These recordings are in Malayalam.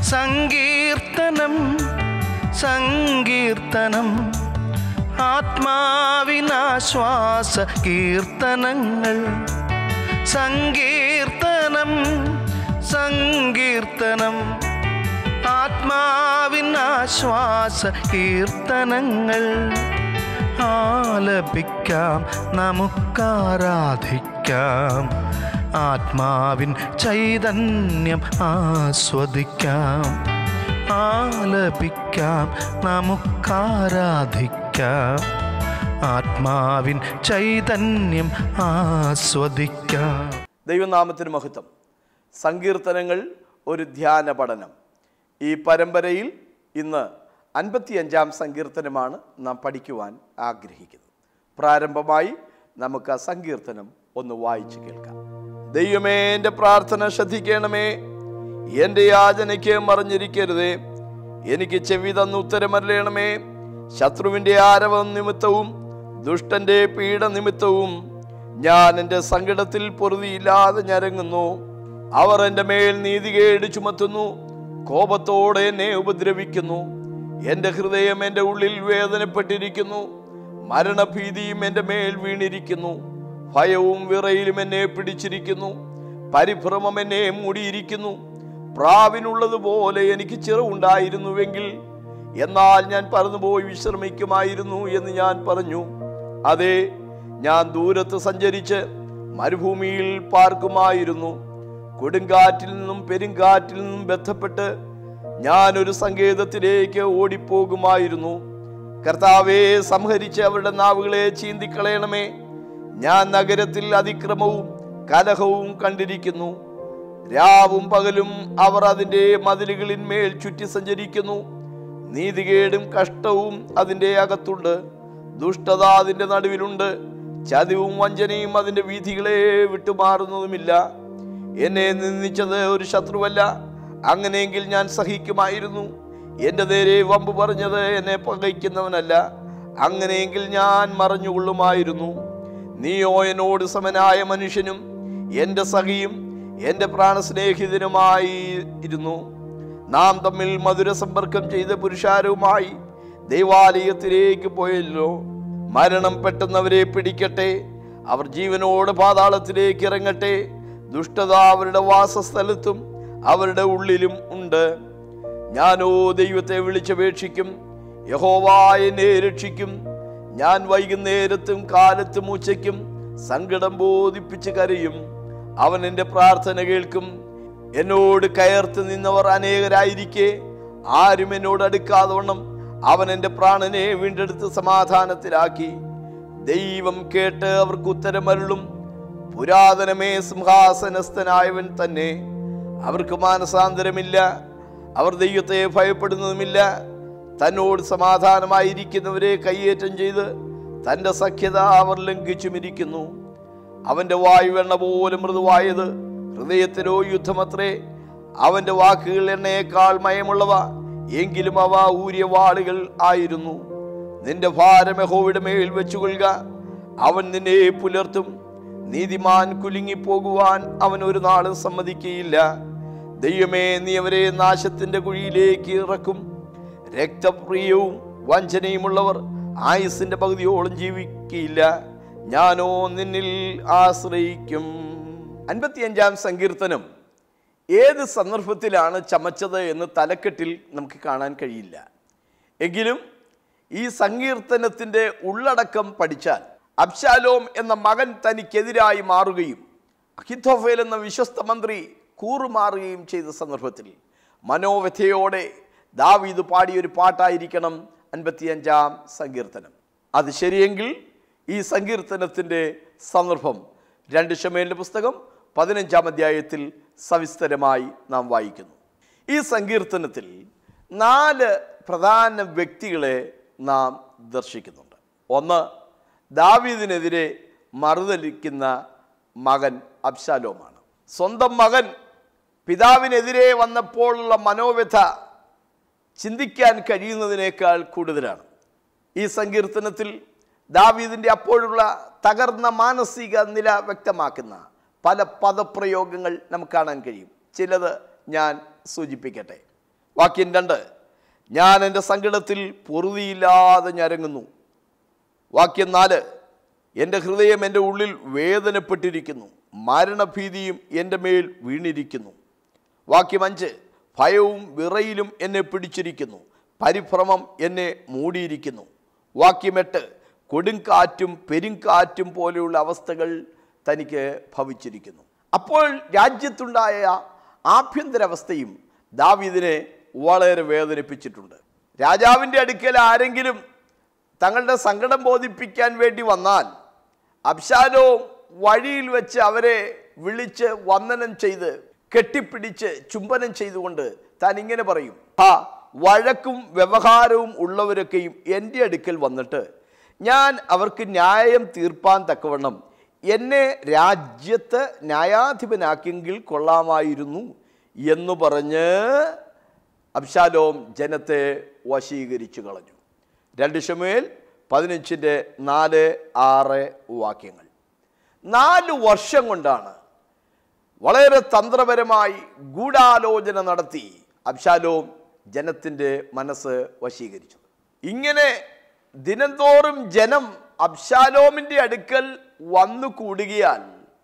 സങ്കീർത്തനം സങ്കീർത്തനം ആത്മാവിനാശ്വാസ കീർത്തനങ്ങൾ സങ്കീർത്തനം സങ്കീർത്തനം ആത്മാവിനാശ്വാസ കീർത്തനങ്ങൾ ആലപിക്കാം നമുക്കാരാധിക്കാം ആത്മാവിൻ ചൈതന്യം ആസ്വദിക്കാം ആലപിക്കാം നമുക്കാരാധിക്കാം ആത്മാവിൻ ചൈതന്യം ആസ്വദിക്കാം ദൈവനാമത്തിന് മഹത്വം സങ്കീർത്തനങ്ങൾ ഒരു ധ്യാന പഠനം ഈ പരമ്പരയിൽ ഇന്ന് അൻപത്തിയഞ്ചാം സങ്കീർത്തനമാണ് നാം പഠിക്കുവാൻ ആഗ്രഹിക്കുന്നത് പ്രാരംഭമായി നമുക്ക് ആ സങ്കീർത്തനം ഒന്ന് വായിച്ചു കേൾക്കാം ദൈവമേ എൻ്റെ പ്രാർത്ഥന ശ്രദ്ധിക്കണമേ എൻ്റെ യാചനയ്ക്ക് മറിഞ്ഞിരിക്കരുതേ എനിക്ക് ചെവി തന്ന് ഉത്തരമരളയണമേ ശത്രുവിൻ്റെ ആരവം നിമിത്തവും ദുഷ്ടന്റെ പീഡ നിമിത്തവും ഞാൻ എൻ്റെ സങ്കടത്തിൽ പൊറുതിയില്ലാതെ ഞരങ്ങുന്നു അവർ എൻ്റെ മേൽ നീതികേട് ചുമത്തുന്നു കോപത്തോടെ എന്നെ ഉപദ്രവിക്കുന്നു എൻ്റെ ഹൃദയം എൻ്റെ ഉള്ളിൽ വേദനപ്പെട്ടിരിക്കുന്നു മരണഭീതിയും എൻ്റെ മേൽ വീണിരിക്കുന്നു ഭയവും വിറയിലും എന്നെ പിടിച്ചിരിക്കുന്നു പരിഭ്രമം എന്നെ മൂടിയിരിക്കുന്നു പ്രാവിനുള്ളതുപോലെ എനിക്ക് ചിറവുണ്ടായിരുന്നുവെങ്കിൽ എന്നാൽ ഞാൻ പറന്നുപോയി വിശ്രമിക്കുമായിരുന്നു എന്ന് ഞാൻ പറഞ്ഞു അതെ ഞാൻ ദൂരത്ത് സഞ്ചരിച്ച് മരുഭൂമിയിൽ പാർക്കുമായിരുന്നു കൊടുങ്കാറ്റിൽ നിന്നും പെരുങ്കാറ്റിൽ നിന്നും ബന്ധപ്പെട്ട് ഞാൻ ഒരു സങ്കേതത്തിലേക്ക് ഓടിപ്പോകുമായിരുന്നു കർത്താവെ സംഹരിച്ച് അവരുടെ നാവുകളെ ചീന്തിക്കളയണമേ ഞാൻ നഗരത്തിൽ അതിക്രമവും കലഹവും കണ്ടിരിക്കുന്നു രാവും പകലും അവർ അതിൻ്റെ മതിലുകളിന്മേൽ ചുറ്റി സഞ്ചരിക്കുന്നു നീതികേടും കഷ്ടവും അതിൻ്റെ അകത്തുണ്ട് ദുഷ്ടത അതിൻ്റെ നടുവിലുണ്ട് ചതിവും വഞ്ചനയും അതിൻ്റെ വീഥികളെ വിട്ടുമാറുന്നതുമില്ല എന്നെ നിന്ദിച്ചത് ഒരു ശത്രുവല്ല അങ്ങനെയെങ്കിൽ ഞാൻ സഹിക്കുമായിരുന്നു എൻ്റെ നേരെ വമ്പ് പറഞ്ഞത് എന്നെ പകയ്ക്കുന്നവനല്ല അങ്ങനെയെങ്കിൽ ഞാൻ മറഞ്ഞുകൊള്ളുമായിരുന്നു നീയോ എന്നോട് സമനായ മനുഷ്യനും എൻ്റെ സഖിയും എൻ്റെ പ്രാണസ്നേഹിതനുമായി ഇരുന്നു നാം തമ്മിൽ മധുര സമ്പർക്കം ചെയ്ത പുരുഷാരവുമായി ദൈവാലയത്തിലേക്ക് പോയല്ലോ മരണം പെട്ടെന്നവരെ പിടിക്കട്ടെ അവർ ജീവനോട് പാതാളത്തിലേക്ക് ഇറങ്ങട്ടെ ദുഷ്ടത അവരുടെ വാസസ്ഥലത്തും അവരുടെ ഉള്ളിലും ഉണ്ട് ഞാനോ ദൈവത്തെ വിളിച്ചപേക്ഷിക്കും യഹോവ എന്നെ രക്ഷിക്കും ഞാൻ വൈകുന്നേരത്തും കാലത്തും ഉച്ചയ്ക്കും സങ്കടം ബോധിപ്പിച്ച് കരയും അവൻ എൻ്റെ പ്രാർത്ഥന കേൾക്കും എന്നോട് കയർത്ത് നിന്നവർ അനേകരായിരിക്കെ ആരും എന്നോട് അടുക്കാതെ വണ്ണം അവൻ എൻ്റെ പ്രാണനെ വീണ്ടെടുത്ത് സമാധാനത്തിലാക്കി ദൈവം കേട്ട് അവർക്ക് ഉത്തരമരുളും പുരാതനമേ സിംഹാസനസ്ഥനായവൻ തന്നെ അവർക്ക് മാനസാന്തരമില്ല അവർ ദൈവത്തെ ഭയപ്പെടുന്നതുമില്ല തന്നോട് സമാധാനമായിരിക്കുന്നവരെ കയ്യേറ്റം ചെയ്ത് തൻ്റെ സഖ്യത അവർ ലംഘിച്ചുമിരിക്കുന്നു അവൻ്റെ വായു എണ്ണ പോലെ മൃദുവായത് ഹൃദയത്തിലോ യുദ്ധമത്രേ അവൻ്റെ വാക്കുകൾ എണ്ണയേക്കാൾ മയമുള്ളവ എങ്കിലും അവ ഊരിയ വാളുകൾ ആയിരുന്നു നിന്റെ ഭാരം യഹോവയുടെ മേൽ വെച്ചുകൊള്ളുക അവൻ നിന്നെ പുലർത്തും നീതിമാൻ കുലുങ്ങിപ്പോകുവാൻ അവൻ ഒരു നാളും സമ്മതിക്കുകയില്ല ദൈവമേ നീ അവരെ നാശത്തിന്റെ കുഴിയിലേക്ക് ഇറക്കും രക്തപ്രിയവും വഞ്ചനയുമുള്ളവർ ആയുസിന്റെ പകുതിയോളം ജീവിക്കുകയില്ല ഞാനോ നിന്നിൽ ആശ്രയിക്കും അൻപത്തിയഞ്ചാം സങ്കീർത്തനം ഏത് സന്ദർഭത്തിലാണ് ചമച്ചത് എന്ന് തലക്കെട്ടിൽ നമുക്ക് കാണാൻ കഴിയില്ല എങ്കിലും ഈ സങ്കീർത്തനത്തിൻ്റെ ഉള്ളടക്കം പഠിച്ചാൽ അബ്ശാലോം എന്ന മകൻ തനിക്കെതിരായി മാറുകയും അഹിത്തോഫേൽ എന്ന വിശ്വസ്ത മന്ത്രി കൂറുമാറുകയും ചെയ്ത സന്ദർഭത്തിൽ മനോവ്യഥയോടെ ദാവീദ് പാടിയൊരു പാട്ടായിരിക്കണം അൻപത്തിയഞ്ചാം സങ്കീർത്തനം അത് ശരിയെങ്കിൽ ഈ സങ്കീർത്തനത്തിൻ്റെ സന്ദർഭം രണ്ട് ഷമേലിൻ്റെ പുസ്തകം പതിനഞ്ചാം അധ്യായത്തിൽ സവിസ്തരമായി നാം വായിക്കുന്നു ഈ സങ്കീർത്തനത്തിൽ നാല് പ്രധാന വ്യക്തികളെ നാം ദർശിക്കുന്നുണ്ട് ഒന്ന് ദാവീദിനെതിരെ മറുതലിക്കുന്ന മകൻ അബ്ശാലോമാണ് സ്വന്തം മകൻ പിതാവിനെതിരെ വന്നപ്പോഴുള്ള മനോവ്യഥ ചിന്തിക്കാൻ കഴിയുന്നതിനേക്കാൾ കൂടുതലാണ് ഈ സങ്കീർത്തനത്തിൽ ദാവീദിൻ്റെ അപ്പോഴുള്ള തകർന്ന മാനസിക നില വ്യക്തമാക്കുന്ന പല പദപ്രയോഗങ്ങൾ നമുക്ക് കാണാൻ കഴിയും ചിലത് ഞാൻ സൂചിപ്പിക്കട്ടെ വാക്യം രണ്ട് ഞാൻ എൻ്റെ സങ്കടത്തിൽ പൊറുതിയില്ലാതെ ഞരങ്ങുന്നു വാക്യം നാല് എൻ്റെ ഹൃദയം എൻ്റെ ഉള്ളിൽ വേദനപ്പെട്ടിരിക്കുന്നു മരണഭീതിയും എൻ്റെ മേൽ വീണിരിക്കുന്നു വാക്യം അഞ്ച് ഭയവും വിറയിലും എന്നെ പിടിച്ചിരിക്കുന്നു പരിഭ്രമം എന്നെ മൂടിയിരിക്കുന്നു വാക്യം എട്ട് കൊടുങ്കാറ്റും പെരുങ്കാറ്റും പോലെയുള്ള അവസ്ഥകൾ തനിക്ക് ഭവിച്ചിരിക്കുന്നു അപ്പോൾ രാജ്യത്തുണ്ടായ ആഭ്യന്തരാവസ്ഥയും ദാവീദിനെ വളരെ വേദനിപ്പിച്ചിട്ടുണ്ട് രാജാവിൻ്റെ അടുക്കൽ ആരെങ്കിലും തങ്ങളുടെ സങ്കടം ബോധിപ്പിക്കാൻ വേണ്ടി വന്നാൽ അബ്ശാലോ വഴിയിൽ വെച്ച് അവരെ വിളിച്ച് വന്ദനം ചെയ്ത് കെട്ടിപ്പിടിച്ച് ചുംബനം ചെയ്തുകൊണ്ട് താൻ ഇങ്ങനെ പറയും ആ വഴക്കും വ്യവഹാരവും ഉള്ളവരൊക്കെയും എൻ്റെ അടുക്കൽ വന്നിട്ട് ഞാൻ അവർക്ക് ന്യായം തീർപ്പാൻ തക്കവണ്ണം എന്നെ രാജ്യത്ത് ന്യായാധിപനാക്കിയെങ്കിൽ കൊള്ളാമായിരുന്നു എന്ന് പറഞ്ഞ് അബ്ശാലോം ജനത്തെ വശീകരിച്ചു കളഞ്ഞു രണ്ട് ഷമേൽ പതിനഞ്ചിൻ്റെ നാല് ആറ് വാക്യങ്ങൾ നാല് വർഷം കൊണ്ടാണ് വളരെ തന്ത്രപരമായി ഗൂഢാലോചന നടത്തി അബ്ശാലോം ജനത്തിൻ്റെ മനസ്സ് വശീകരിച്ചത് ഇങ്ങനെ ദിനംതോറും ജനം അബ്ശാലോമിൻ്റെ അടുക്കൽ വന്നു കൂടുകയാൽ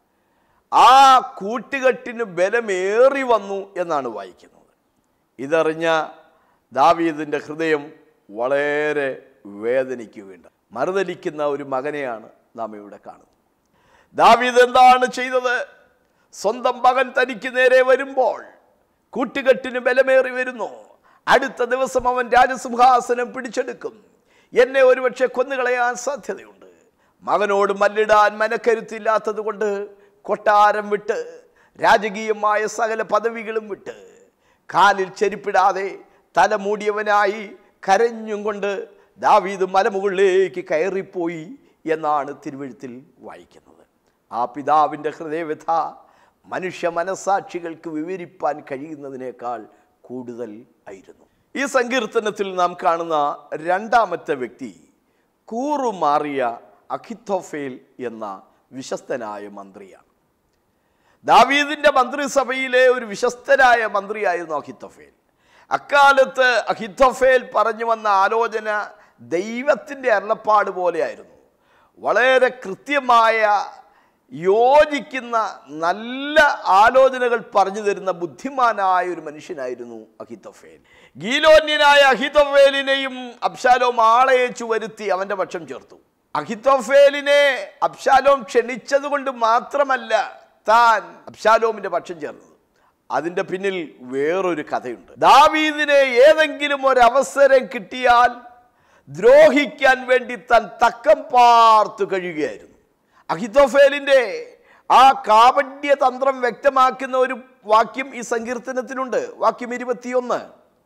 ആ കൂട്ടുകെട്ടിന് ബലമേറി വന്നു എന്നാണ് വായിക്കുന്നത് ഇതറിഞ്ഞ ദാവീദിൻ്റെ ഹൃദയം വളരെ വേദനിക്കുകയുണ്ട് മറുതലിക്കുന്ന ഒരു മകനെയാണ് നാം ഇവിടെ കാണുന്നത് ദാവീദ് എന്താണ് ചെയ്തത് സ്വന്തം മകൻ തനിക്ക് നേരെ വരുമ്പോൾ കൂട്ടുകെട്ടിന് ബലമേറി വരുന്നു അടുത്ത ദിവസം അവൻ രാജസിംഹാസനം പിടിച്ചെടുക്കും എന്നെ ഒരുപക്ഷെ കൊന്നുകളയാൻ സാധ്യതയുണ്ട് മകനോട് മല്ലിടാൻ മനക്കരുത്തില്ലാത്തത് കൊണ്ട് കൊട്ടാരം വിട്ട് രാജകീയമായ സകല പദവികളും വിട്ട് കാലിൽ ചെരുപ്പിടാതെ തല മൂടിയവനായി കരഞ്ഞും കൊണ്ട് ദാവീദ് മലമുകളിലേക്ക് കയറിപ്പോയി എന്നാണ് തിരുവഴുത്തിൽ വായിക്കുന്നത് ആ പിതാവിൻ്റെ ഹൃദയവ്യഥ മനുഷ്യ മനസാക്ഷികൾക്ക് വിവരിപ്പാൻ കഴിയുന്നതിനേക്കാൾ കൂടുതൽ ആയിരുന്നു ഈ സങ്കീർത്തനത്തിൽ നാം കാണുന്ന രണ്ടാമത്തെ വ്യക്തി കൂറുമാറിയ അഖിത്തോഫേൽ എന്ന വിശ്വസ്തനായ മന്ത്രിയാണ് ദാവീദിന്റെ മന്ത്രിസഭയിലെ ഒരു വിശ്വസ്തനായ മന്ത്രിയായിരുന്നു അഹിത്തോഫേൽ അക്കാലത്ത് അഹിത്തോഫേൽ പറഞ്ഞു വന്ന ആലോചന ദൈവത്തിൻ്റെ അരുളപ്പാട് പോലെയായിരുന്നു വളരെ കൃത്യമായ യോജിക്കുന്ന നല്ല ആലോചനകൾ പറഞ്ഞു തരുന്ന ബുദ്ധിമാനായ ഒരു മനുഷ്യനായിരുന്നു അഹിത്തോഫേൽ ഗീലോന്യനായ അഹിത്തോഫേലിനെയും അബ്ശാലോം ആളയച്ചു വരുത്തി അവന്റെ പക്ഷം ചേർത്തു അഹിത്തോഫേലിനെ അബ്ശാലോം ക്ഷണിച്ചത് കൊണ്ട് മാത്രമല്ല താൻ അബ്ശാലോമിന്റെ പക്ഷം ചേർന്നത് അതിന്റെ പിന്നിൽ വേറൊരു കഥയുണ്ട് ദാവീദിനെ ഏതെങ്കിലും ഒരു അവസരം കിട്ടിയാൽ ദ്രോഹിക്കാൻ വേണ്ടി താൻ തക്കം പാർത്തു കഴിയുകയായിരുന്നു അഹിതോഫേലിന്റെ ആ കാപഡ്യ തന്ത്രം വ്യക്തമാക്കുന്ന ഒരു വാക്യം ഈ സങ്കീർത്തനത്തിലുണ്ട് വാക്യം ഇരുപത്തിയൊന്ന്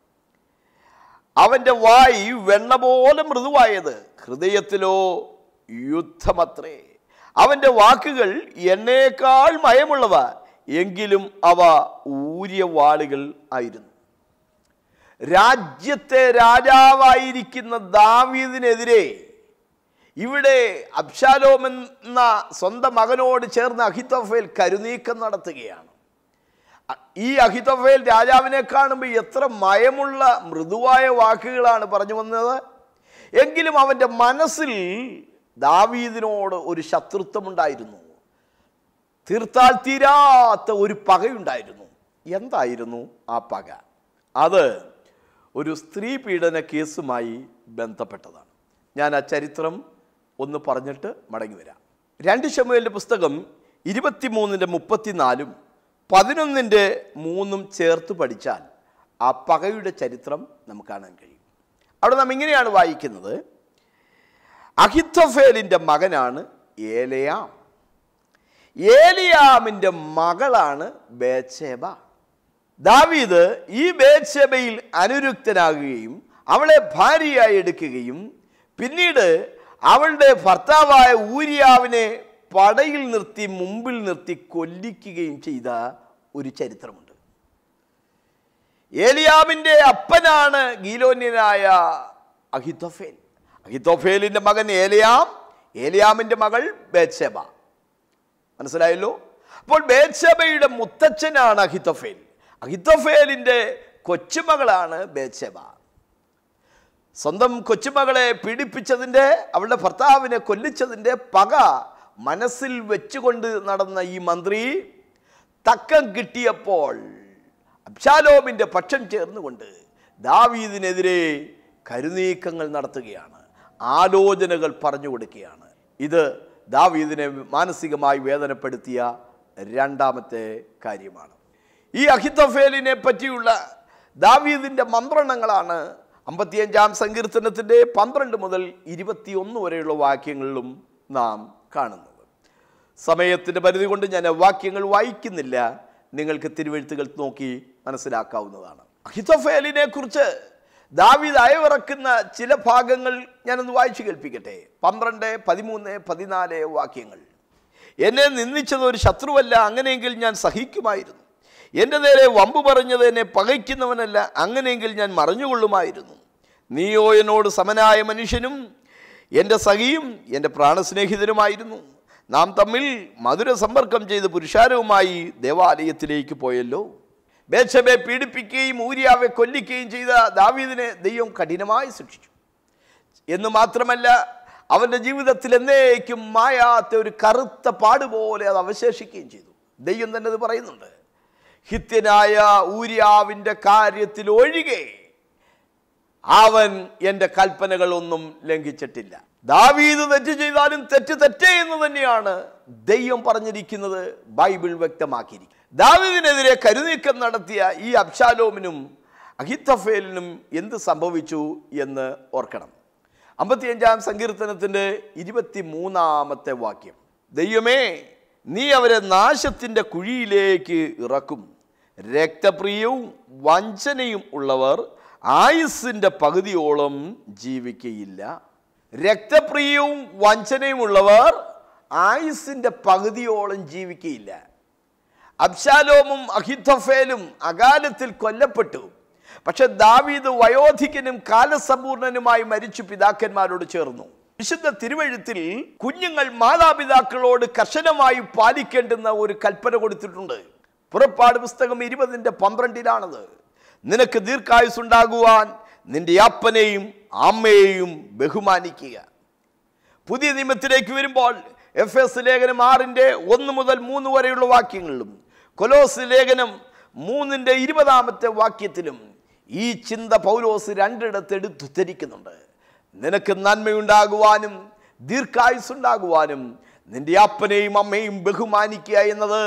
അവന്റെ വായി വെണ്ണ പോലെ മൃദുവായത് ഹൃദയത്തിലോ യുദ്ധമത്രേ അവന്റെ വാക്കുകൾ എന്നേക്കാൾ മയമുള്ളവ എങ്കിലും അവ ഊരിയ വാളുകൾ ആയിരുന്നു രാജ്യത്തെ രാജാവായിരിക്കുന്ന ദാവീദിനെതിരെ ഇവിടെ അബ്ശാലോം എന്ന സ്വന്തം മകനോട് ചേർന്ന് അഹിതോഫേൽ കരുനീക്കം നടത്തുകയാണ് അ- ഈ അഹിതോഫേൽ രാജാവിനെ കാണുമ്പോൾ എത്ര മയമുള്ള മൃദുവായ വാക്കുകളാണ് പറഞ്ഞു വന്നത് എങ്കിലും അവൻ്റെ മനസ്സിൽ ദാവീദിനോട് ഒരു ശത്രുത്വമുണ്ടായിരുന്നു തീർത്താൽ തീരാത്ത ഒരു പകയുണ്ടായിരുന്നു എന്തായിരുന്നു ആ പക അത് ഒരു സ്ത്രീ പീഡന കേസുമായി ബന്ധപ്പെട്ടതാണ് ഞാൻ ആ ചരിത്രം ഒന്ന് പറഞ്ഞിട്ട് മടങ്ങി വരാം രണ്ട് ശമുവേലിൻ്റെ പുസ്തകം ഇരുപത്തിമൂന്നിൻ്റെ മുപ്പത്തിനാലും പതിനൊന്നിൻ്റെ മൂന്നും ചേർത്ത് പഠിച്ചാൽ ആ പകയുടെ ചരിത്രം നമുക്ക് കാണാൻ കഴിയും അവിടെ നാം ഇങ്ങനെയാണ് വായിക്കുന്നത് അഹിത്തോഫേലിൻ്റെ മകനാണ് ഏലയാം ഏലിയാമിൻ്റെ മകളാണ് ബേച്ചേബ ദാവീദ് ഈ ബേച്ചേബയിൽ അനുരുക്തനാകുകയും അവളെ ഭാര്യയായി എടുക്കുകയും പിന്നീട് അവളുടെ ഭർത്താവായ ഊരിയാവിനെ പടയിൽ നിർത്തി മുമ്പിൽ നിർത്തി കൊല്ലിക്കുകയും ചെയ്ത ഒരു ചരിത്രമുണ്ട് ഏലിയാമിൻ്റെ അപ്പനാണ് ഗീലോന്യനായ അഹിത്തോഫേൽ അഹിത്തോഫേലിൻ്റെ മകൻ ഏലിയാം ഏലിയാമിൻ്റെ മകൾ ബേത്സേബ മനസ്സിലായല്ലോ അപ്പോൾ ബേത്സേബയുടെ മുത്തച്ഛനാണ് അഹിത്തോഫേൽ അഹിത്തോഫേലിൻ്റെ കൊച്ചുമകളാണ് ബേച്ചബ സ്വന്തം കൊച്ചുമകളെ പീഡിപ്പിച്ചതിൻ്റെ അവളുടെ ഭർത്താവിനെ കൊല്ലിച്ചതിൻ്റെ പക മനസ്സിൽ വെച്ചുകൊണ്ട് നടന്ന ഈ മന്ത്രി തക്കം കിട്ടിയപ്പോൾ അബ്ശാലോമിൻ്റെ പക്ഷം ചേർന്നുകൊണ്ട് ദാവീദിനെതിരെ കരുനീക്കങ്ങൾ നടത്തുകയാണ് ആലോചനകൾ പറഞ്ഞു കൊടുക്കുകയാണ് ഇത് ദാവീദിനെ മാനസികമായി വേദനപ്പെടുത്തിയ രണ്ടാമത്തെ കാര്യമാണ് ഈ അഹിതഫേലിനെ പറ്റിയുള്ള ദാവീദിൻ്റെ മന്ത്രണങ്ങളാണ് അമ്പത്തിയഞ്ചാം സങ്കീർത്തനത്തിൻ്റെ പന്ത്രണ്ട് മുതൽ ഇരുപത്തിയൊന്ന് വരെയുള്ള വാക്യങ്ങളിലും നാം കാണുന്നത് സമയത്തിൻ്റെ പരിധി കൊണ്ട് ഞാൻ ആ വാക്യങ്ങൾ വായിക്കുന്നില്ല നിങ്ങൾക്ക് തിരുവെഴുത്തുകൾ നോക്കി മനസ്സിലാക്കാവുന്നതാണ് അഹിതഫേലിനെ കുറിച്ച് ദാവീദ് അയവിറക്കുന്ന ചില ഭാഗങ്ങൾ ഞാനൊന്ന് വായിച്ചു കേൾപ്പിക്കട്ടെ പന്ത്രണ്ട് പതിമൂന്ന് പതിനാല് വാക്യങ്ങൾ എന്നെ നിന്ദിച്ചത് ഒരു ശത്രുവല്ല അങ്ങനെയെങ്കിൽ ഞാൻ സഹിക്കുമായിരുന്നു എൻ്റെ നേരെ വമ്പ് പറഞ്ഞത് എന്നെ പകയ്ക്കുന്നവനല്ല അങ്ങനെയെങ്കിൽ ഞാൻ മറിഞ്ഞുകൊള്ളുമായിരുന്നു നീയോ എന്നോട് സമനായ മനുഷ്യനും എൻ്റെ സഖിയും എൻ്റെ പ്രാണസ്നേഹിതനുമായിരുന്നു നാം തമ്മിൽ മധുര സമ്പർക്കം ചെയ്ത് പുരുഷാരവുമായി ദേവാലയത്തിലേക്ക് പോയല്ലോ ബേച്ചബെ പീഡിപ്പിക്കുകയും ഊരിയാവെ കൊല്ലിക്കുകയും ചെയ്ത ദാവീദിനെ ദൈവം കഠിനമായി ശിക്ഷിച്ചു എന്ന് മാത്രമല്ല അവൻ്റെ ജീവിതത്തിൽ എന്നേക്കും മായാത്ത ഒരു കറുത്ത പാടുപോലെ അത് അവശേഷിക്കുകയും ചെയ്തു ദൈവം തന്നെ അത് പറയുന്നുണ്ട് ഹിത്യനായ ഊര്യാവിൻ്റെ കാര്യത്തിൽ ഒഴികെ അവൻ എൻ്റെ കൽപ്പനകളൊന്നും ലംഘിച്ചിട്ടില്ല ദാവീദ് തെറ്റ് ചെയ്താലും തെറ്റ് തെറ്റേ എന്ന് തന്നെയാണ് ദൈവം പറഞ്ഞിരിക്കുന്നത് ബൈബിൾ വ്യക്തമാക്കിയിരിക്കുന്നത് ദാവീദിനെതിരെ കരുനീക്കം നടത്തിയ ഈ അബ്ശാലോമിനും അഹിത്തഫേലിനും എന്ത് സംഭവിച്ചു എന്ന് ഓർക്കണം അമ്പത്തിയഞ്ചാം സങ്കീർത്തനത്തിൻ്റെ ഇരുപത്തി മൂന്നാമത്തെ വാക്യം ദൈവമേ നീ അവരെ നാശത്തിൻ്റെ കുഴിയിലേക്ക് ഇറക്കും രക്തപ്രിയവും വഞ്ചനയും ഉള്ളവർ ആയുസ്സിൻ്റെ പകുതിയോളം ജീവിക്കയില്ല രക്തപ്രിയവും വഞ്ചനയും ഉള്ളവർ ആയുസ്സിൻ്റെ പകുതിയോളം ജീവിക്കയില്ല അബ്ശാലോമും അഹിത്തഫേലും അകാലത്തിൽ കൊല്ലപ്പെട്ടു പക്ഷെ ദാവീദ് വയോധികനും കാലസമ്പൂർണനുമായി മരിച്ചു പിതാക്കന്മാരോട് ചേർന്നു വിശുദ്ധ തിരുവഴുത്തിൽ കുഞ്ഞുങ്ങൾ മാതാപിതാക്കളോട് കർശനമായി പാലിക്കേണ്ടുന്ന ഒരു കൽപ്പന കൊടുത്തിട്ടുണ്ട് പുറപ്പാട് പുസ്തകം ഇരുപതിൻ്റെ പന്ത്രണ്ടിലാണത് നിനക്ക് ദീർഘായുസുണ്ടാകുവാൻ നിന്റെ അപ്പനെയും അമ്മയെയും ബഹുമാനിക്കുക പുതിയ നിയമത്തിലേക്ക് വരുമ്പോൾ എഫ് എസ് ലേഖനം ആറിൻ്റെ ഒന്ന് മുതൽ മൂന്ന് വരെയുള്ള വാക്യങ്ങളിലും കൊലോസ് ലേഖനം മൂന്നിൻ്റെ ഇരുപതാമത്തെ വാക്യത്തിലും ഈ ചിന്ത പൗലോസ് രണ്ടിടത്ത് എടുത്തുദ്ധരിക്കുന്നുണ്ട് നിനക്ക് നന്മയുണ്ടാകുവാനും ദീർഘായുസുണ്ടാകുവാനും നിന്റെ അപ്പനെയും അമ്മയും ബഹുമാനിക്കുക എന്നത്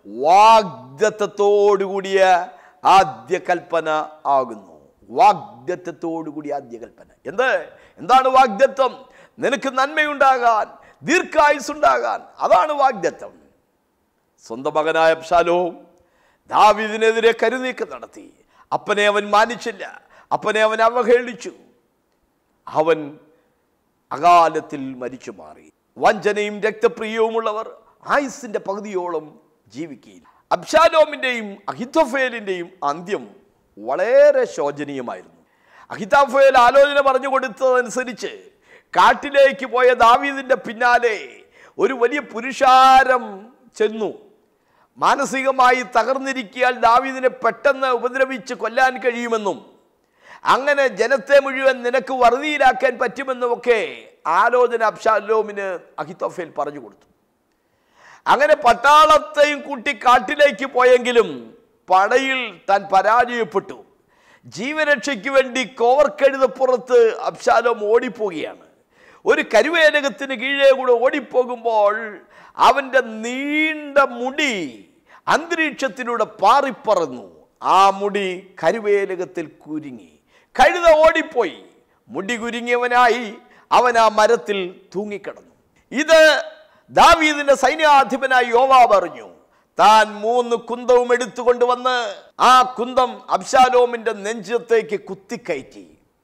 വാഗ്ദത്തത്തോടുകൂടിയ ആദ്യ കൽപ്പന ആകുന്നു വാഗ്ദത്തത്തോടുകൂടി ആദ്യ കൽപ്പന എന്ത് എന്താണ് വാഗ്ദത്വം നിനക്ക് നന്മയുണ്ടാകാൻ ദീർഘായുസുണ്ടാകാൻ അതാണ് വാഗ്ദത്വം സ്വന്തം മകനായ അബ്ശാലോം ദാവീദിനെതിരെ കരുനീക്കം നടത്തി അപ്പനെ അവൻ മാനിച്ചില്ല അപ്പനെ അവൻ അവഹേളിച്ചു അവൻ അകാലത്തിൽ മരിച്ചു മാറി വഞ്ചനയും രക്തപ്രിയവുമുള്ളവർ ആയുസിന്റെ പകുതിയോളം ജീവിക്കുകയില്ല അബ്ശാലോമിൻ്റെയും അഹിതഫേലിൻ്റെയും അന്ത്യം വളരെ ശോചനീയമായിരുന്നു അഹിതാഫേൽ ആലോചന പറഞ്ഞു കൊടുത്തതനുസരിച്ച് കാട്ടിലേക്ക് പോയ ദാവീദിന്റെ പിന്നാലെ ഒരു വലിയ പുരുഷാരം ചെന്നു മാനസികമായി തകർന്നിരിക്കിയാൽ ദാവീദിനെ പെട്ടെന്ന് ഉപദ്രവിച്ച് കൊല്ലാൻ കഴിയുമെന്നും അങ്ങനെ ജനത്തെ മുഴുവൻ നിനക്ക് വറുതിയിലാക്കാൻ പറ്റുമെന്നുമൊക്കെ ആലോചന അബ്ഷാലോമിന് അഹിത്തോഫേൽ പറഞ്ഞു കൊടുത്തു അങ്ങനെ പട്ടാളത്തെയും കൂട്ടി കാട്ടിലേക്ക് പോയെങ്കിലും പടയിൽ താൻ പരാജയപ്പെട്ടു ജീവരക്ഷയ്ക്ക് വേണ്ടി കോവർക്കെഴുതപ്പുറത്ത് അബ്ശാലോം ഓടിപ്പോവുകയാണ് ഒരു കരുവേലകത്തിന് കീഴേ കൂടെ ഓടിപ്പോകുമ്പോൾ അവൻ്റെ നീണ്ട മുടി അന്തരീക്ഷത്തിലൂടെ പാറിപ്പറന്നു ആ മുടി കരുവേലകത്തിൽ കുരുങ്ങി കഴുത ഓടിപ്പോയി മുടി കുരുങ്ങിയവനായി അവൻ ആ മരത്തിൽ തൂങ്ങിക്കിടന്നു ഇത് ദാവീദിന്റെ സൈന്യാധിപനായി യോവാബ് അറിഞ്ഞു താൻ മൂന്ന് കുന്തവും എടുത്തുകൊണ്ടുവന്ന് ആ കുന്തം അബ്ശാലോമിന്റെ നെഞ്ചത്തേക്ക് കുത്തിക്കയറ്റി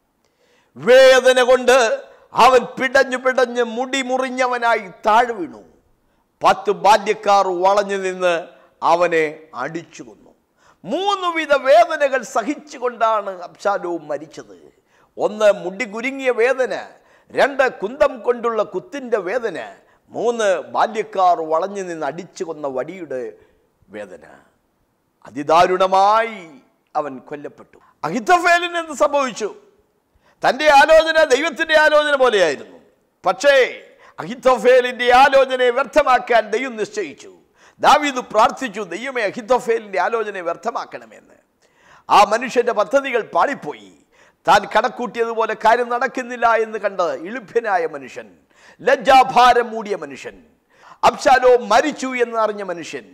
വേദന കൊണ്ട് അവൻ പിടഞ്ഞു പിടഞ്ഞ് മുടി മുറിഞ്ഞവനായി താഴെ വീണു പത്ത് ബാല്യക്കാർ വളഞ്ഞു നിന്ന് അവനെ അടിച്ചു കൊന്നു മൂന്ന് വിധ വേദനകൾ സഹിച്ചുകൊണ്ടാണ് അബ്ശാലോം മരിച്ചത് ഒന്ന് മുടി കുരുങ്ങിയ വേദന രണ്ട് കുന്തം കൊണ്ടുള്ള കുത്തിൻ്റെ വേദന മൂന്ന് ബാല്യക്കാർ വളഞ്ഞു നിന്ന് അടിച്ചു കൊന്ന വടിയുടെ വേദന അതിദാരുണമായി അവൻ കൊല്ലപ്പെട്ടു അഹിത്തഫേലിന് എന്ത് സംഭവിച്ചു തൻ്റെ ആലോചന ദൈവത്തിൻ്റെ ആലോചന പോലെയായിരുന്നു പക്ഷേ അഹിത്തോഫേലിൻ്റെ ആലോചനയെ വ്യർത്ഥമാക്കാൻ ദൈവം നിശ്ചയിച്ചു ദാവീദ് പ്രാർത്ഥിച്ചു ദൈവമേ അഹിത്തോഫേലിൻ്റെ ആലോചനയെ വ്യർത്ഥമാക്കണമെന്ന് ആ മനുഷ്യൻ്റെ പദ്ധതികൾ പാളിപ്പോയി താൻ കണക്കൂട്ടിയതുപോലെ കാര്യം നടക്കുന്നില്ല എന്ന് കണ്ട് ഇളുഭ്യനായ മനുഷ്യൻ ലജ്ജാഭാരം മൂടിയ മനുഷ്യൻ അബ്ശാലോ മരിച്ചു എന്ന് അറിഞ്ഞ മനുഷ്യൻ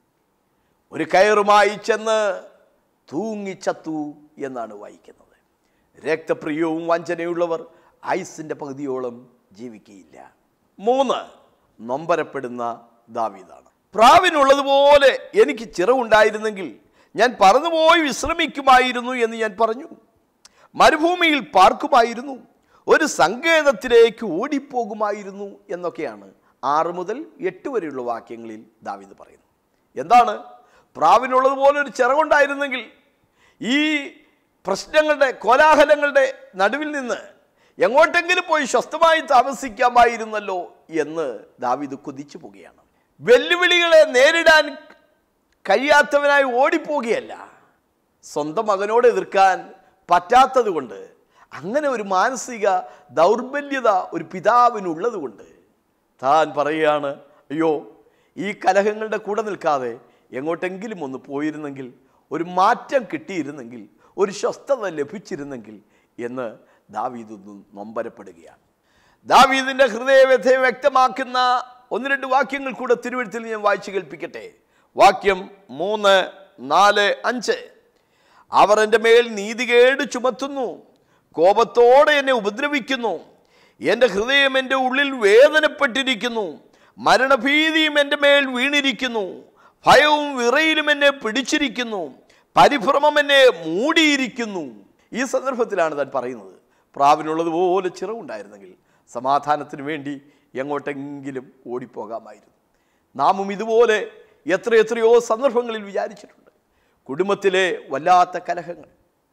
ഒരു കയറുമായി ചെന്ന് തൂങ്ങിച്ചത്തു എന്നാണ് വായിക്കുന്നത് രക്തപ്രിയവും വഞ്ചനയുള്ളവർ ആയുസിൻ്റെ പകുതിയോളം ജീവിക്കുകയില്ല മൂന്ന് നൊമ്പരപ്പെടുന്ന ദാവീദാണ് പ്രാവിനുള്ളതുപോലെ എനിക്ക് ചിറവുണ്ടായിരുന്നെങ്കിൽ ഞാൻ പറന്നുപോയി വിശ്രമിക്കുമായിരുന്നു എന്ന് ഞാൻ പറഞ്ഞു മരുഭൂമിയിൽ പാർക്കുമായിരുന്നു ഒരു സങ്കേതത്തിലേക്ക് ഓടിപ്പോകുമായിരുന്നു എന്നൊക്കെയാണ് ആറ് മുതൽ എട്ട് വരെയുള്ള വാക്യങ്ങളിൽ ദാവീദ് പറയുന്നു എന്താണ് പ്രാവിനുള്ളതുപോലെ ഒരു ചിറകുണ്ടായിരുന്നെങ്കിൽ ഈ പ്രശ്നങ്ങളുടെ കോലാഹലങ്ങളുടെ നടുവിൽ നിന്ന് എങ്ങോട്ടെങ്കിലും പോയി സ്വസ്ഥമായി താമസിക്കാമായിരുന്നല്ലോ എന്ന് ദാവീദ് കുതിച്ചു പോവുകയാണ് വെല്ലുവിളികളെ നേരിടാൻ കഴിയാത്തവനായി ഓടിപ്പോകുകയല്ല സ്വന്തം മകനോട് എതിർക്കാൻ പറ്റാത്തത് കൊണ്ട് അങ്ങനെ ഒരു മാനസിക ദൗർബല്യത ഒരു പിതാവിനുള്ളത് കൊണ്ട് താൻ പറയുകയാണ് അയ്യോ ഈ കലഹങ്ങളുടെ കൂടെ നിൽക്കാതെ എങ്ങോട്ടെങ്കിലും ഒന്ന് പോയിരുന്നെങ്കിൽ ഒരു മാറ്റം കിട്ടിയിരുന്നെങ്കിൽ ഒരു സ്വസ്ഥത ലഭിച്ചിരുന്നെങ്കിൽ എന്ന് ദാവീദ് ഒന്ന് നൊമ്പരപ്പെടുകയാണ് ദാവീദിന്റെ ഹൃദയവ്യഥയെ വ്യക്തമാക്കുന്ന ഒന്ന് രണ്ട് വാക്യങ്ങൾ കൂടെ തിരുവഴുത്തിൽ ഞാൻ വായിച്ചു കേൾപ്പിക്കട്ടെ വാക്യം മൂന്ന് നാല് അഞ്ച് അവർ എൻ്റെ മേൽ നീതികേട് ചുമത്തുന്നു കോപത്തോടെ എന്നെ ഉപദ്രവിക്കുന്നു എൻ്റെ ഹൃദയം എൻ്റെ ഉള്ളിൽ വേദനപ്പെട്ടിരിക്കുന്നു മരണഭീതിയും എൻ്റെ മേൽ വീണിരിക്കുന്നു ഭയവും വിറയിലും എന്നെ പിടിച്ചിരിക്കുന്നു പരിഭ്രമം എന്നെ മൂടിയിരിക്കുന്നു ഈ സന്ദർഭത്തിലാണ് താൻ പറയുന്നത് പ്രാവിനുള്ളതുപോലെ ചിറവുണ്ടായിരുന്നെങ്കിൽ സമാധാനത്തിന് വേണ്ടി എങ്ങോട്ടെങ്കിലും ഓടിപ്പോകാമായിരുന്നു നാമും ഇതുപോലെ എത്രയെത്രയോ സന്ദർഭങ്ങളിൽ വിചാരിച്ചിട്ടുണ്ട് കുടുംബത്തിലെ വല്ലാത്ത കലഹങ്ങൾ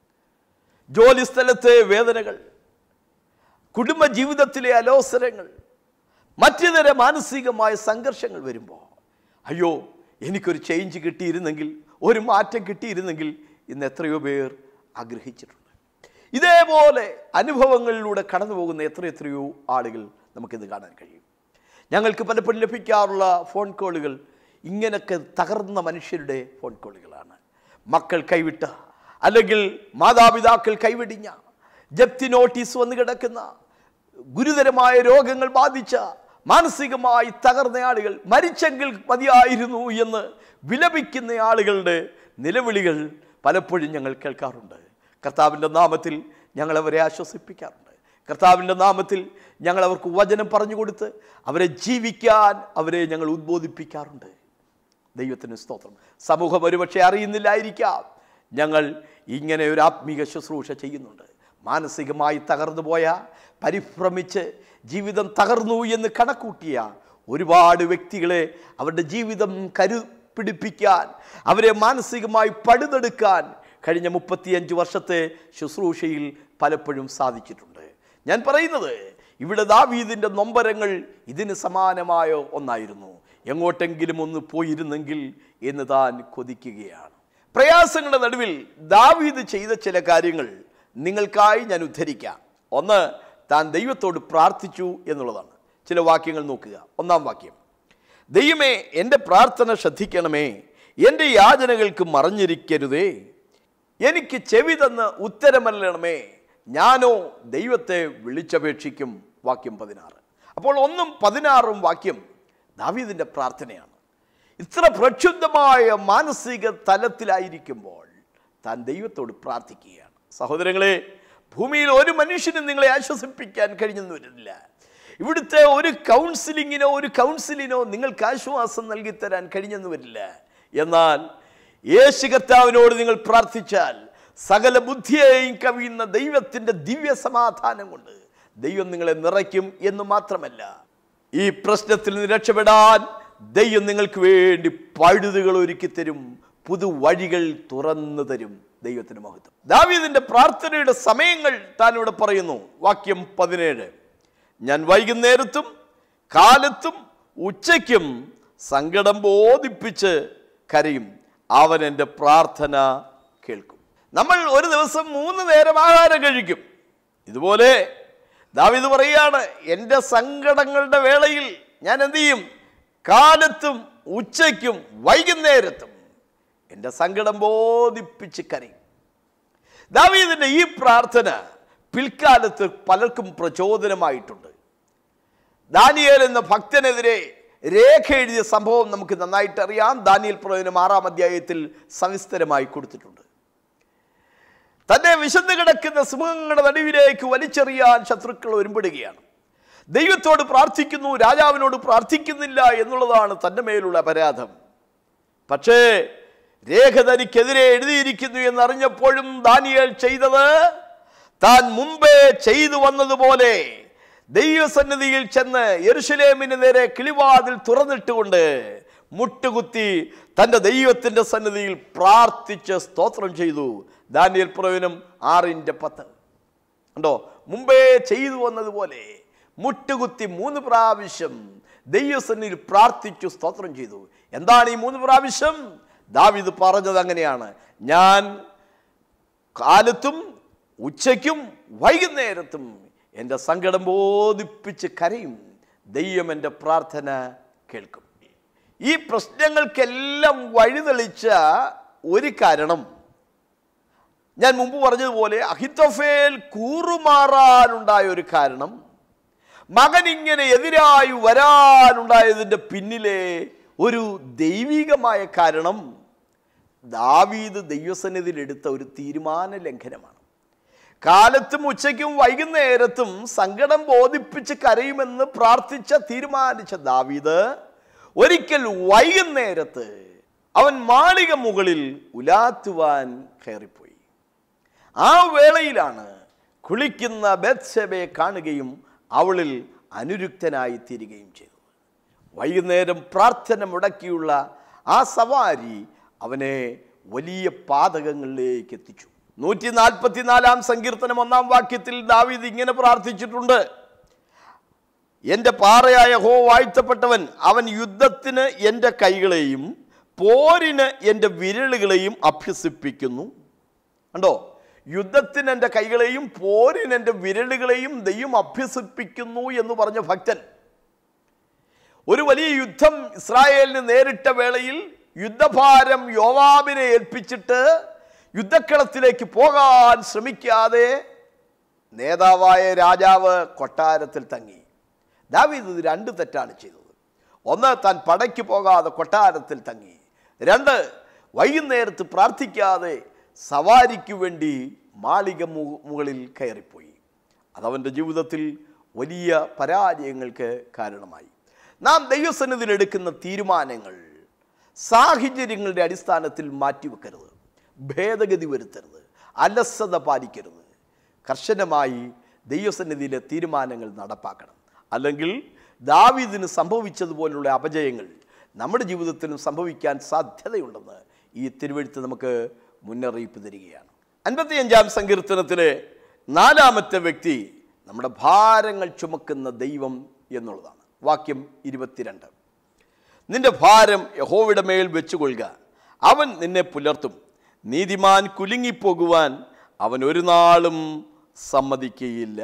ജോലിസ്ഥലത്തെ വേദനകൾ കുടുംബ ജീവിതത്തിലെ അലോസരങ്ങൾ മറ്റിതര മാനസികമായ സംഘർഷങ്ങൾ വരുമ്പോൾ അയ്യോ എനിക്കൊരു ചേഞ്ച് കിട്ടിയിരുന്നെങ്കിൽ ഒരു മാറ്റം കിട്ടിയിരുന്നെങ്കിൽ ഇന്ന് എത്രയോ പേർ ആഗ്രഹിച്ചിട്ടുണ്ട് ഇതേപോലെ അനുഭവങ്ങളിലൂടെ കടന്നു പോകുന്ന എത്ര എത്രയോ ആളുകൾ നമുക്കിത് കാണാൻ കഴിയും ഞങ്ങൾക്ക് പലപ്പോഴും ലഭിക്കാറുള്ള ഫോൺ കോളുകൾ ഇങ്ങനൊക്കെ തകർന്ന മനുഷ്യരുടെ ഫോൺ കോളുകളാണ് മക്കൾ കൈവിട്ട അല്ലെങ്കിൽ മാതാപിതാക്കൾ കൈവിടിഞ്ഞ ജപ്തി നോട്ടീസ് വന്ന് കിടക്കുന്ന ഗുരുതരമായ രോഗങ്ങൾ ബാധിച്ച മാനസികമായി തകർന്ന ആളുകൾ മരിച്ചെങ്കിൽ മതിയായിരുന്നു എന്ന് വിലപിക്കുന്ന ആളുകളുടെ നിലവിളികൾ പലപ്പോഴും ഞങ്ങൾ കേൾക്കാറുണ്ട് കർത്താവിൻ്റെ നാമത്തിൽ ഞങ്ങൾ അവരെ ആശ്വസിപ്പിക്കാറുണ്ട് കർത്താവിൻ്റെ നാമത്തിൽ ഞങ്ങൾ അവർക്ക് വചനം പറഞ്ഞു കൊടുത്ത് അവരെ ജീവിക്കാൻ അവരെ ഞങ്ങൾ ഉദ്ബോധിപ്പിക്കാറുണ്ട് ദൈവത്തിന് സ്തോത്രം സമൂഹം ഒരുപക്ഷെ അറിയുന്നില്ലായിരിക്കാം ഞങ്ങൾ ഇങ്ങനെ ഒരു ആത്മീക ശുശ്രൂഷ ചെയ്യുന്നുണ്ട് മാനസികമായി തകർന്നു പോയ പരിഭ്രമിച്ച് ജീവിതം തകർന്നു എന്ന് കണക്കൂട്ടിയ ഒരുപാട് വ്യക്തികളെ അവരുടെ ജീവിതം കരുപിടിപ്പിക്കാൻ അവരെ മാനസികമായി പടുതെടുക്കാൻ കഴിഞ്ഞ മുപ്പത്തിയഞ്ച് വർഷത്തെ ശുശ്രൂഷയിൽ പലപ്പോഴും സാധിച്ചിട്ടുണ്ട് ഞാൻ പറയുന്നത് ഇവിടെ ദാവീദിൻ്റെ നൊമ്പരങ്ങൾ ഇതിന് സമാനമായ ഒന്നായിരുന്നു എങ്ങോട്ടെങ്കിലും ഒന്ന് പോയിരുന്നെങ്കിൽ എന്ന് താൻ കൊതിക്കുകയാണ് പ്രയാസങ്ങളുടെ നടുവിൽ ദാവീദ് ചെയ്ത ചില കാര്യങ്ങൾ നിങ്ങൾക്കായി ഞാൻ ഉദ്ധരിക്കാം ഒന്ന് താൻ ദൈവത്തോട് പ്രാർത്ഥിച്ചു എന്നുള്ളതാണ് ചില വാക്യങ്ങൾ നോക്കുക ഒന്നാം വാക്യം ദൈവമേ എൻ്റെ പ്രാർത്ഥന ശ്രദ്ധിക്കണമേ എൻ്റെ യാചനകൾക്ക് മറഞ്ഞിരിക്കരുതേ എനിക്ക് ചെവി തന്ന് ഉത്തരമല്ലണമേ ഞാനോ ദൈവത്തെ വിളിച്ചപേക്ഷിക്കും വാക്യം പതിനാറ് അപ്പോൾ ഒന്നും പതിനാറും വാക്യം ദാവീദിൻ്റെ പ്രാർത്ഥനയാണ് ഇത്ര പ്രക്ഷുബ്ധമായ മാനസിക തലത്തിലായിരിക്കുമ്പോൾ താൻ ദൈവത്തോട് പ്രാർത്ഥിക്കുകയാണ് സഹോദരങ്ങളെ ഭൂമിയിൽ ഒരു മനുഷ്യനും നിങ്ങളെ ആശ്വസിപ്പിക്കാൻ കഴിഞ്ഞെന്ന് വരില്ല ഇവിടുത്തെ ഒരു കൗൺസിലിങ്ങിനോ ഒരു കൗൺസിലിനോ നിങ്ങൾക്ക് ആശ്വാസം നൽകി തരാൻ കഴിഞ്ഞെന്ന് വരില്ല എന്നാൽ യേശു കർത്താവിനോട് നിങ്ങൾ പ്രാർത്ഥിച്ചാൽ സകല ബുദ്ധിയെയും കവിയുന്ന ദൈവത്തിൻ്റെ ദിവ്യ സമാധാനം കൊണ്ട് ദൈവം നിങ്ങളെ നിറയ്ക്കും എന്ന് മാത്രമല്ല ഈ പ്രശ്നത്തിൽ നിന്ന് രക്ഷപ്പെടാൻ ദൈവം നിങ്ങൾക്ക് വേണ്ടി പഴുതുകൾ ഒരുക്കി തരും പുതു വഴികൾ തുറന്നു തരും ദൈവത്തിന് മഹത്വം ദാവീദിന്റെ പ്രാർത്ഥനയുടെ സമയങ്ങൾ താൻ ഇവിടെ പറയുന്നു വാക്യം പതിനേഴ് ഞാൻ വൈകുന്നേരത്തും കാലത്തും ഉച്ചയ്ക്കും സങ്കടം ബോധിപ്പിച്ച് കരയും അവൻ എൻ്റെ പ്രാർത്ഥന കേൾക്കും നമ്മൾ ഒരു ദിവസം മൂന്ന് നേരം ആഹാരം കഴിക്കും ഇതുപോലെ ദാവിദ് പറയുകയാണ് എൻ്റെ സങ്കടങ്ങളുടെ വേളയിൽ ഞാൻ എന്ത് ചെയ്യും കാലത്തും ഉച്ചയ്ക്കും വൈകുന്നേരത്തും എൻ്റെ സങ്കടം ബോധിപ്പിച്ച് കരയും ദാവീദിൻ്റെ ഈ പ്രാർത്ഥന പിൽക്കാലത്ത് പലർക്കും പ്രചോദനമായിട്ടുണ്ട് ദാനിയേൽ എന്ന ഭക്തനെതിരെ രേഖ എഴുതിയ സംഭവം നമുക്ക് നന്നായിട്ട് അറിയാം ദാനിയൽ പ്രവചനം ആറാം അധ്യായത്തിൽ സവിസ്തരമായി കൊടുത്തിട്ടുണ്ട് തന്നെ വിശന്ന് കിടക്കുന്ന സിംഹങ്ങളുടെ നടുവിലേക്ക് വലിച്ചെറിയാൻ ശത്രുക്കൾ ഒരുമ്പെടുകയാണ് ദൈവത്തോട് പ്രാർത്ഥിക്കുന്നു രാജാവിനോട് പ്രാർത്ഥിക്കുന്നില്ല എന്നുള്ളതാണ് തൻ്റെ മേലുള്ള അപരാധം പക്ഷേ രേഖ തനിക്കെതിരെ എഴുതിയിരിക്കുന്നു എന്നറിഞ്ഞപ്പോഴും ദാനിയേൽ ചെയ്തത് താൻ മുമ്പേ ചെയ്തു വന്നതുപോലെ ദൈവസന്നിധിയിൽ ചെന്ന് യെരുഷലേമിന് നേരെ കിളിവാതിൽ തുറന്നിട്ടുകൊണ്ട് മുട്ടുകുത്തി തൻ്റെ ദൈവത്തിൻ്റെ സന്നിധിയിൽ പ്രാർത്ഥിച്ച് സ്തോത്രം ചെയ്തു ദാനിയൽ പ്രവചനം ആറിൻ്റെ പത്ത് ഉണ്ടോ മുമ്പേ ചെയ്തു വന്നതുപോലെ മുട്ടുകുത്തി മൂന്ന് പ്രാവശ്യം ദൈവസന്നിധിയിൽ പ്രാർത്ഥിച്ചു സ്തോത്രം ചെയ്തു എന്താണ് ഈ മൂന്ന് പ്രാവശ്യം ദാവിദ് പറഞ്ഞത് അങ്ങനെയാണ് ഞാൻ കാലത്തും ഉച്ചയ്ക്കും വൈകുന്നേരത്തും എൻ്റെ സങ്കടം ബോധിപ്പിച്ച് കരയും ദൈവം എൻ്റെ പ്രാർത്ഥന കേൾക്കും ഈ പ്രശ്നങ്ങൾക്കെല്ലാം വഴിതെളിച്ച ഒരു കാരണം ഞാൻ മുമ്പ് പറഞ്ഞതുപോലെ അഹിത്തോഫേൽ കൂറുമാറാനുണ്ടായ ഒരു കാരണം മകൻ ഇങ്ങനെ എതിരായി വരാനുണ്ടായതിൻ്റെ പിന്നിലെ ഒരു ദൈവികമായ കാരണം ദാവീദ് ദൈവസന്നിധിയിൽ എടുത്ത ഒരു തീരുമാന ലംഘനമാണ് കാലത്തും ഉച്ചയ്ക്കും വൈകുന്നേരത്തും സങ്കടം ബോധിപ്പിച്ച് കരയുമെന്ന് പ്രാർത്ഥിച്ച തീരുമാനിച്ച ദാവീദ് ഒരിക്കൽ വൈകുന്നേരത്ത് അവൻ മാളിക മുകളിൽ ഉലാത്തുവാൻ കയറിപ്പോയി ആ വേളയിലാണ് കുളിക്കുന്ന ബത്സബയെ കാണുകയും അവളിൽ അനുരുക്തനായി തീരുകയും ചെയ്തത് വൈകുന്നേരം പ്രാർത്ഥന മുടക്കിയുള്ള ആ സവാരി അവനെ വലിയ പാതകങ്ങളിലേക്ക് എത്തിച്ചു നൂറ്റി നാൽപ്പത്തിനാലാം സങ്കീർത്തനം ഒന്നാം വാക്യത്തിൽ ദാവീദ് ഇങ്ങനെ പ്രാർത്ഥിച്ചിട്ടുണ്ട് എൻ്റെ പാറയായ ഹോ വാഴ്ത്തപ്പെട്ടവൻ അവൻ യുദ്ധത്തിന് എൻ്റെ കൈകളെയും പോരിന് എൻ്റെ വിരലുകളെയും അഭ്യസിപ്പിക്കുന്നു കണ്ടോ യുദ്ധത്തിന് എൻ്റെ കൈകളെയും പോരിന് എൻ്റെ വിരലുകളെയും ദൈവം അഭ്യസിപ്പിക്കുന്നു എന്ന് പറഞ്ഞ ഭക്തൻ ഒരു വലിയ യുദ്ധം ഇസ്രായേലിന് നേരിട്ട വേളയിൽ യുദ്ധഭാരം യോവാബിനെ ഏൽപ്പിച്ചിട്ട് യുദ്ധക്കളത്തിലേക്ക് പോകാൻ ശ്രമിക്കാതെ നേതാവായ രാജാവ് കൊട്ടാരത്തിൽ തങ്ങി ദാവീദ് ഇത് രണ്ട് തെറ്റാണ് ചെയ്തത് ഒന്ന് താൻ പടയ്ക്ക് പോകാതെ കൊട്ടാരത്തിൽ തങ്ങി രണ്ട് വൈകുന്നേരത്ത് പ്രാർത്ഥിക്കാതെ സവാരിക്ക് വേണ്ടി മാളിക മു- മുകളിൽ കയറിപ്പോയി അതവൻ്റെ ജീവിതത്തിൽ വലിയ പരാജയങ്ങൾക്ക് കാരണമായി നാം ദൈവസന്നിധിയിൽ എടുക്കുന്ന തീരുമാനങ്ങൾ സാഹചര്യങ്ങളുടെ അടിസ്ഥാനത്തിൽ മാറ്റിവെക്കരുത് ഭേദഗതി വരുത്തരുത് അലസത പാലിക്കരുത് കർശനമായി ദൈവസന്നിധിയിലെ തീരുമാനങ്ങൾ നടപ്പാക്കണം അല്ലെങ്കിൽ ദാവീദിന് സംഭവിച്ചതുപോലുള്ള അപജയങ്ങൾ നമ്മുടെ ജീവിതത്തിലും സംഭവിക്കാൻ സാധ്യതയുണ്ടെന്ന് ഈ തിരുവഴുത്ത് നമുക്ക് മുന്നറിയിപ്പ് തരികയാണ് അൻപത്തിയഞ്ചാം സങ്കീർത്തനത്തിലെ നാലാമത്തെ വ്യക്തി നമ്മുടെ ഭാരങ്ങൾ ചുമക്കുന്ന ദൈവം എന്നുള്ളതാണ് വാക്യം ഇരുപത്തിരണ്ട് നിന്റെ ഭാരം യഹോവയുടെ മേൽ വെച്ചുകൊള്ളുക അവൻ നിന്നെ പുലർത്തും നീതിമാൻ കുലുങ്ങിപ്പോകുവാൻ അവൻ ഒരു നാളും സമ്മതിക്കുകയില്ല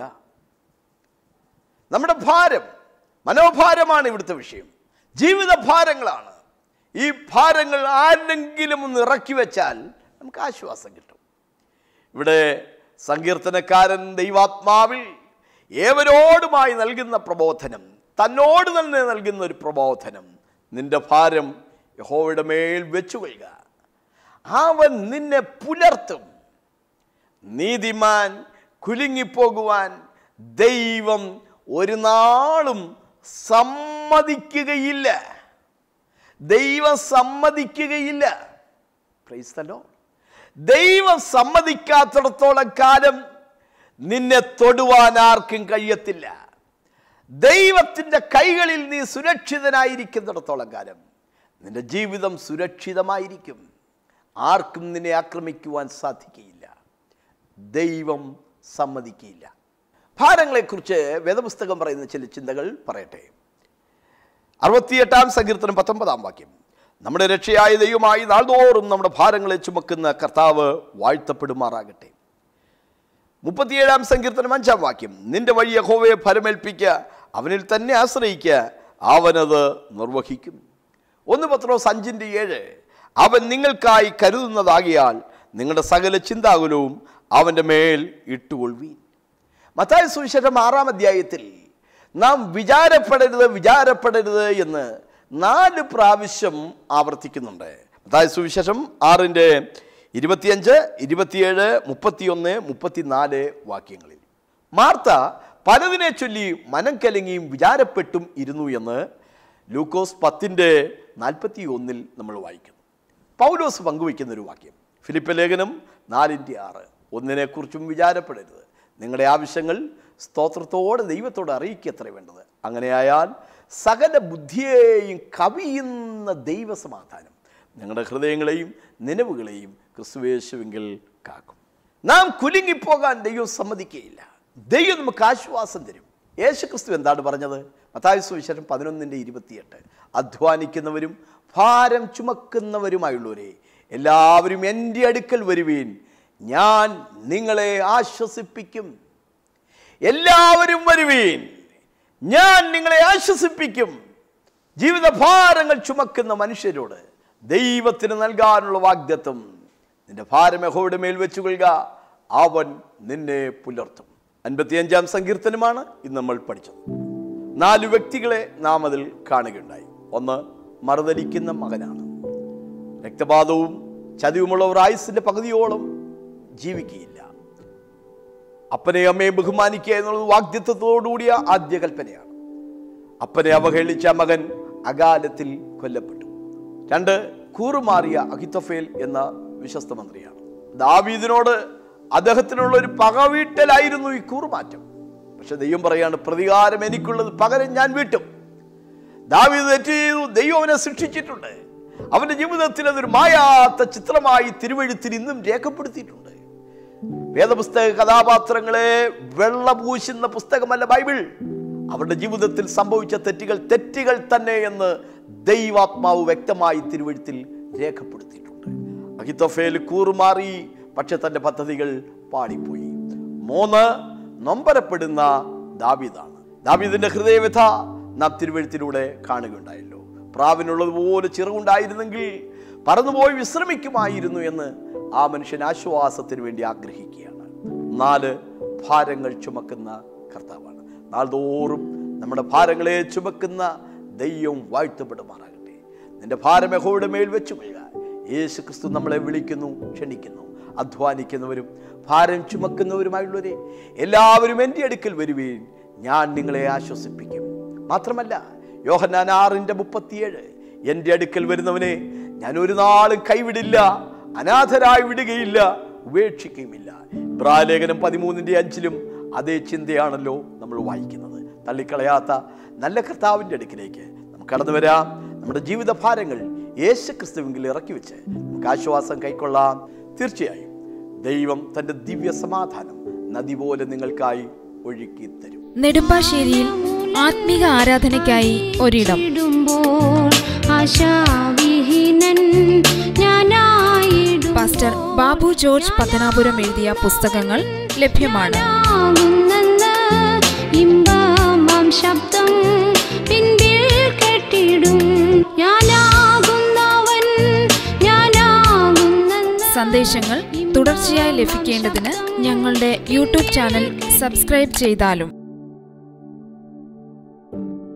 നമ്മുടെ ഭാരം മനോഭാരമാണ് ഇവിടുത്തെ വിഷയം ജീവിത ഭാരങ്ങളാണ് ഈ ഭാരങ്ങൾ ആരെങ്കിലും ഒന്ന് ഇറക്കി വെച്ചാൽ നമുക്ക് ആശ്വാസം കിട്ടും ഇവിടെ സങ്കീർത്തനക്കാരൻ ദൈവാത്മാവിൽ ഏവരോടുമായി നൽകുന്ന പ്രബോധനം തന്നോട് തന്നെ നൽകുന്ന ഒരു പ്രബോധനം നിന്റെ ഭാരം യഹോവയുടെ മേൽ വെച്ചുകൊള്ളുക അവൻ നിന്നെ പുലർത്തും നീതിമാൻ കുലുങ്ങിപ്പോകുവാൻ ദൈവം ഒരു നാളും സമ്മതിക്കുകയില്ല ദൈവം സമ്മതിക്കുകയില്ല Praise the Lord. ദൈവം സമ്മതിക്കാത്തിടത്തോളം കാലം നിന്നെ തൊടുവാൻ ആർക്കും കഴിയത്തില്ല ദൈവത്തിൻ്റെ കൈകളിൽ നീ സുരക്ഷിതനായിരിക്കുന്നിടത്തോളം കാലം നിന്റെ ജീവിതം സുരക്ഷിതമായിരിക്കും ആർക്കും നിന്നെ ആക്രമിക്കുവാൻ സാധിക്കുകയില്ല ദൈവം സമ്മതിക്കുകയില്ല ഭാരങ്ങളെക്കുറിച്ച് വേദപുസ്തകം പറയുന്ന ചില ചിന്തകൾ പറയട്ടെ അറുപത്തിയെട്ടാം സങ്കീർത്തനം പത്തൊമ്പതാം വാക്യം നമ്മുടെ രക്ഷയായ ദൈവമായി നാൾതോറും നമ്മുടെ ഭാരങ്ങളെ ചുമക്കുന്ന കർത്താവ് വാഴ്ത്തപ്പെടുമാറാകട്ടെ മുപ്പത്തിയേഴാം സങ്കീർത്തനം അഞ്ചാം വാക്യം നിന്റെ വഴി യഹോവയെ ഫലമേൽപ്പിക്കുക അവനിൽ തന്നെ ആശ്രയിക്കുക അവനത് നിർവഹിക്കും ഒന്ന് പത്രോസ് അഞ്ചിൻ്റെ ഏഴ് അവൻ നിങ്ങൾക്കായി കരുതുന്നതാകിയാൽ നിങ്ങളുടെ സകല ചിന്താകുലവും അവൻ്റെ മേൽ ഇട്ടുകൊള്ളുവീൻ മത്തായ സുവിശേഷം ആറാം അധ്യായത്തിൽ നാം വിചാരപ്പെടരുത് വിചാരപ്പെടരുത് എന്ന് നാല് പ്രാവശ്യം ആവർത്തിക്കുന്നുണ്ട് മത്തായ സുവിശേഷം ആറിൻ്റെ ഇരുപത്തിയഞ്ച് ഇരുപത്തിയേഴ് മുപ്പത്തിയൊന്ന് മുപ്പത്തിനാല് വാക്യങ്ങളിൽ മാർത്ത പലതിനെ ചൊല്ലി മനം കലങ്ങിയും വിചാരപ്പെട്ടും ഇരുന്നു എന്ന് ലൂക്കോസ് പത്തിൻ്റെ നാൽപ്പത്തി ഒന്നിൽ നമ്മൾ വായിക്കുന്നു പൗലോസ് പങ്കുവയ്ക്കുന്ന ഒരു വാക്യം ഫിലിപ്പ് ലേഖനം നാലിൻ്റെ ആറ് ഒന്നിനെക്കുറിച്ചും വിചാരപ്പെടരുത് നിങ്ങളുടെ ആവശ്യങ്ങൾ സ്തോത്രത്തോടെ ദൈവത്തോട് അറിയിക്കത്ര വേണ്ടത് അങ്ങനെയായാൽ സകല ബുദ്ധിയെയും കവിയുന്ന ദൈവസമാധാനം നിങ്ങളുടെ ഹൃദയങ്ങളെയും നിലവുകളെയും ക്രിസ്തുവേശുവെങ്കിൽ കാക്കും നാം കുലുങ്ങിപ്പോകാൻ ദൈവം സമ്മതിക്കുകയില്ല ദൈവം നമുക്ക് ആശ്വാസം തരും യേശു ക്രിസ്തു എന്താണ് പറഞ്ഞത് മത്തായ സുവിശേഷം പതിനൊന്നിൻ്റെ ഇരുപത്തിയെട്ട് അധ്വാനിക്കുന്നവരും ഭാരം ചുമക്കുന്നവരുമായുള്ളവരെ എല്ലാവരും എൻ്റെ അടുക്കൽ വരുവീൻ ഞാൻ നിങ്ങളെ ആശ്വസിപ്പിക്കും എല്ലാവരും വരുവീൻ ഞാൻ നിങ്ങളെ ആശ്വസിപ്പിക്കും ജീവിതഭാരങ്ങൾ ചുമക്കുന്ന മനുഷ്യരോട് ദൈവത്തിന് നൽകാനുള്ള വാഗ്ദത്വം നിന്റെ ഭാരം യഹോയുടെ മേൽ വെച്ചുകൊള്ളുക അവൻ നിന്നെ പുലർത്തും അൻപത്തിയഞ്ചാം സങ്കീർത്തനമാണ് ഇന്ന് നമ്മൾ പഠിച്ചത് നാല് വ്യക്തികളെ നാം അതിൽ കാണുകയുണ്ടായി ഒന്ന് മറുതലിക്കുന്ന മകനാണ് രക്തപാതവും ചതിവുമുള്ളവർ ആയുസിന്റെ പകുതിയോളം ജീവിക്കുകയില്ല അപ്പനെയും അമ്മയും ബഹുമാനിക്കുക എന്നുള്ളത് വാഗ്ദത്വത്തോടുകൂടിയ ആദ്യ കൽപ്പനയാണ് അപ്പനെ അവഹേളിച്ച മകൻ അകാലത്തിൽ കൊല്ലപ്പെട്ടു രണ്ട് കൂറുമാറിയ അഹിത്തഫേൽ എന്ന വിശ്വസ്ത മന്ത്രിയാണ് ദാവീദിനോട് അദ്ദേഹത്തിനുള്ള ഒരു പകവീട്ടലായിരുന്നു ഈ കൂറുമാറ്റം പക്ഷെ ദൈവം പറയാണ് പ്രതികാരം എനിക്കുള്ളത് പകരം ഞാൻ വീട്ടും ദാവീദ് തെറ്റ് ചെയ്തു ദൈവം അവനെ ശിക്ഷിച്ചിട്ടുണ്ട് അവന്റെ ജീവിതത്തിൽ അതൊരു മായാത്ത ചിത്രമായി തിരുവഴുത്തിൽ ഇന്നും രേഖപ്പെടുത്തിയിട്ടുണ്ട് വേദപുസ്തക കഥാപാത്രങ്ങളെ വെള്ള പൂശുന്ന പുസ്തകമല്ല ബൈബിൾ അവരുടെ ജീവിതത്തിൽ സംഭവിച്ച തെറ്റുകൾ തെറ്റുകൾ തന്നെ എന്ന് ദൈവാത്മാവ് വ്യക്തമായി തിരുവഴുത്തിൽ രേഖപ്പെടുത്തിയിട്ടുണ്ട് അഹിത്തോഫേൽ കൂറുമാറി പക്ഷെ തന്റെ പദ്ധതികൾ പാടിപ്പോയി മൂന്ന് നൊമ്പരപ്പെടുന്ന ദാവീദാണ് ദാവീദിന്റെ ഹൃദയവ്യഥ നാം തിരുവഴുത്തിലൂടെ കാണുകയുണ്ടായല്ലോ പ്രാവിനുള്ളതുപോലെ ചിറകുണ്ടായിരുന്നെങ്കിൽ പറന്നുപോയി വിശ്രമിക്കുമായിരുന്നു എന്ന് ആ മനുഷ്യൻ ആശ്വാസത്തിന് വേണ്ടി ആഗ്രഹിക്കുകയാണ് നാല് ഭാരങ്ങൾ ചുമക്കുന്ന കർത്താവാണ് നാൾതോറും നമ്മുടെ ഭാരങ്ങളെ ചുമക്കുന്ന ദൈവം വാഴ്ത്തപ്പെടുമാറാകട്ടെ നിന്റെ ഭാരം യഹോയുടെ മേൽ വെച്ചു കൊള്ളുക യേശു ക്രിസ്തു നമ്മളെ വിളിക്കുന്നു ക്ഷണിക്കുന്നു അധ്വാനിക്കുന്നവരും ഭാരം ചുമക്കുന്നവരുമായുള്ളവരെ എല്ലാവരും എൻ്റെ അടുക്കൽ വരുവീൻ ഞാൻ നിങ്ങളെ ആശ്വസിപ്പിക്കും മാത്രമല്ല യോഹന്നാൻ ആറിൻ്റെ മുപ്പത്തിയേഴ് എൻ്റെ അടുക്കൽ വരുന്നവനെ ഞാൻ ഒരു നാളും കൈവിടില്ല അനാഥരായി വിടുകയില്ല ഉപേക്ഷിക്കുകയുമില്ല ഇബ്രാലേഖനം പതിമൂന്നിൻ്റെ അഞ്ചിലും അതേ ചിന്തയാണല്ലോ നമ്മൾ വായിക്കുന്നത് തള്ളിക്കളയാത്ത നല്ല കർത്താവിൻ്റെ അടുക്കിലേക്ക് നമുക്ക് കടന്നു വരാം നമ്മുടെ ജീവിത ഭാരങ്ങൾ യേശു ക്രിസ്തുവിൽ ഇറക്കി വെച്ച് നമുക്ക് ആശ്വാസം കൈക്കൊള്ളാം തീർച്ചയായും ദൈവം തൻ്റെ ദിവ്യ സമാധാനം നദി പോലെ നിങ്ങൾക്കായി ഒഴുക്കി തരും നെടുമ്പാശ്ശേരിയിൽ ആത്മീക ആരാധനയ്ക്കായി ഒരിടം ഇടുമ്പോൾ ആശാവിഹീനൻ ഞാനായിടും പാസ്റ്റർ ബാബു ജോർജ് പത്തനാപുരം എഴുതിയ പുസ്തകങ്ങൾ ലഭ്യമാണ് ആകുന്നെന്ന് ഇമ്പമാം ശബ്ദം പിൻപിൽ കെട്ടിടും ഞാനാകുന്നവൻ ഞാനാകുന്നെന്ന് സന്ദേശങ്ങൾ തുടർച്ചയായി ലഭിക്കേണ്ടതിന് ഞങ്ങളുടെ യൂട്യൂബ് ചാനൽ സബ്സ്ക്രൈബ് ചെയ്താലും